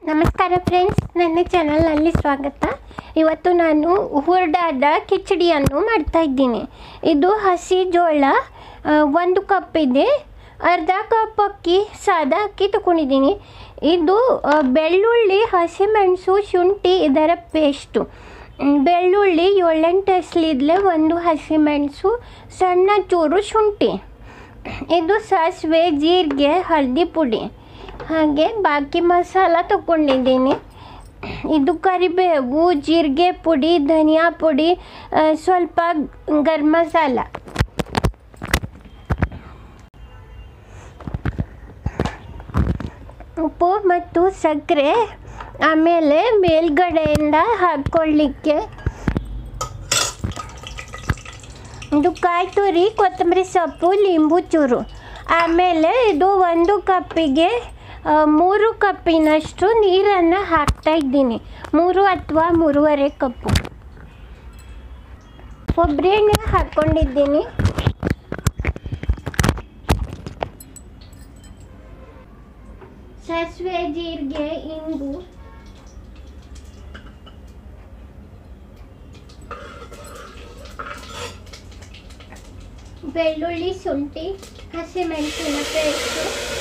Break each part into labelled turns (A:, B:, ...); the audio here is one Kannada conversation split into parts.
A: ನಮಸ್ಕಾರ ಫ್ರೆಂಡ್ಸ್ ನನ್ನ ಚಾನಲ್ನಲ್ಲಿ ಸ್ವಾಗತ ಇವತ್ತು ನಾನು ಹುರ್ಡಾದ ಕಿಚಡಿಯನ್ನು ಮಾಡ್ತಾ ಇದ್ದೀನಿ ಇದು ಹಸಿ ಜೋಳ ಆ, ಒಂದು ಕಪ್ ಇದೆ ಅರ್ಧ ಕಪ್ ಅಕ್ಕಿ ಸಾದಾ ಅಕ್ಕಿ ತಗೊಂಡಿದ್ದೀನಿ ಇದು ಆ, ಬೆಳ್ಳುಳ್ಳಿ ಹಸಿಮೆಣಸು ಶುಂಠಿ ಇದರ ಪೇಸ್ಟು ಮ್, ಬೆಳ್ಳುಳ್ಳಿ ಏಳೆಂಟು ಎಸ್ಲಿದ್ಲೆ ಒಂದು ಹಸಿಮೆಣಸು ಸಣ್ಣ ಚೂರು ಶುಂಠಿ ಇದು ಸಾಸಿವೆ ಜೀರಿಗೆ ಹಳದಿ ಪುಡಿ ಹಾಗೆ ಬಾಕಿ ಮಸಾಲ ತಗೊಂಡಿದ್ದೀನಿ ಇದು ಕರಿಬೇವು ಜೀರಿಗೆ ಪುಡಿ ಧನಿಯಾ ಪುಡಿ ಆ, ಸ್ವಲ್ಪ ಗರಂ ಮಸಾಲ ಉಪ್ಪು ಮತ್ತು ಸಕ್ಕರೆ ಆಮೇಲೆ ಮೇಲ್ಗಡೆಯಿಂದ ಹಾಕ್ಕೊಳ್ಳಿಕ್ಕೆ ಇದು ಕಾಯಿ ತುರಿ ಕೊತ್ತಂಬರಿ ಸೊಪ್ಪು ಲಿಂಬು ಚೂರು ಆಮೇಲೆ ಇದು ಒಂದು ಕಪ್ಪಿಗೆ ಆ, ಮೂರು ಕಪ್ಪಿನಷ್ಟು ನೀರನ್ನು ಹಾಕ್ತಾ ಇದ್ದೀನಿ ಮೂರು ಅಥವಾ ಮೂರುವರೆ ಕಪ್ಪು ಕೊಬ್ಬರಿ ಎಣ್ಣೆ ಹಾಕ್ಕೊಂಡಿದ್ದೀನಿ ಸಾಸಿವೆ ಜೀರಿಗೆ ಇಂಗು ಬೆಳ್ಳುಳ್ಳಿ ಶುಂಠಿ ಹಸಿಮೆಣಸಿನ ಪೇಸ್ಟು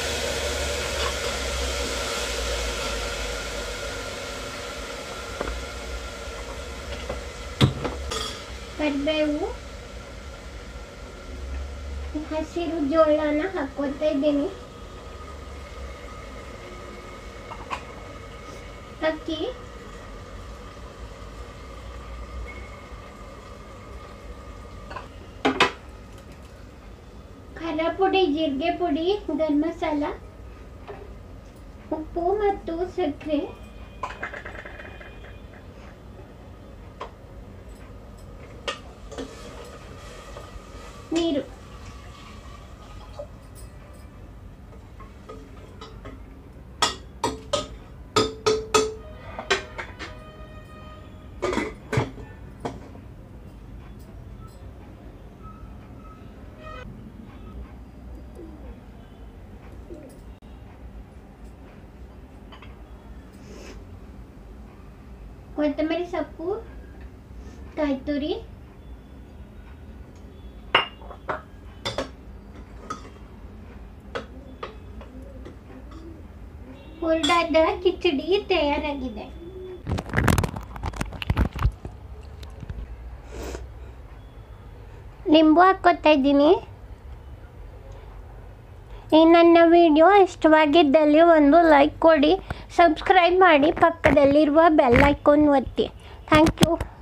A: ಕರಿಬೇವು ಹಸಿರು ಜೋಳನ ಹಾಕೋತಾ ಇದ್ದೀನಿ ಅಕ್ಕಿ ಖಾರ ಪುಡಿ ಜೀರಿಗೆ ಪುಡಿ ಗರಂ ಮಸಾಲ ಉಪ್ಪು ಮತ್ತು ಸಕ್ಕರೆ ನೀರು ಕೊತ್ತಂಬರಿ ಸೊಪ್ಪು ಕಾಯಿ ತುರಿ ಹುರ್ಡಾದ ಕಿಚಡಿ ತಯಾರಾಗಿದೆ ಲಿಂಬು ಹಾಕ್ಕೊತಾ ಇದ್ದೀನಿ ಈ ನನ್ನ ವಿಡಿಯೋ ಇಷ್ಟವಾಗಿದ್ದಲ್ಲಿ ಒಂದು ಲೈಕ್ ಕೊಡಿ ಸಬ್ಸ್ಕ್ರೈಬ್ ಮಾಡಿ ಪಕ್ಕದಲ್ಲಿರುವ ಬೆಲ್ ಐಕಾನ್ ಒತ್ತಿ ಥ್ಯಾಂಕ್ ಯು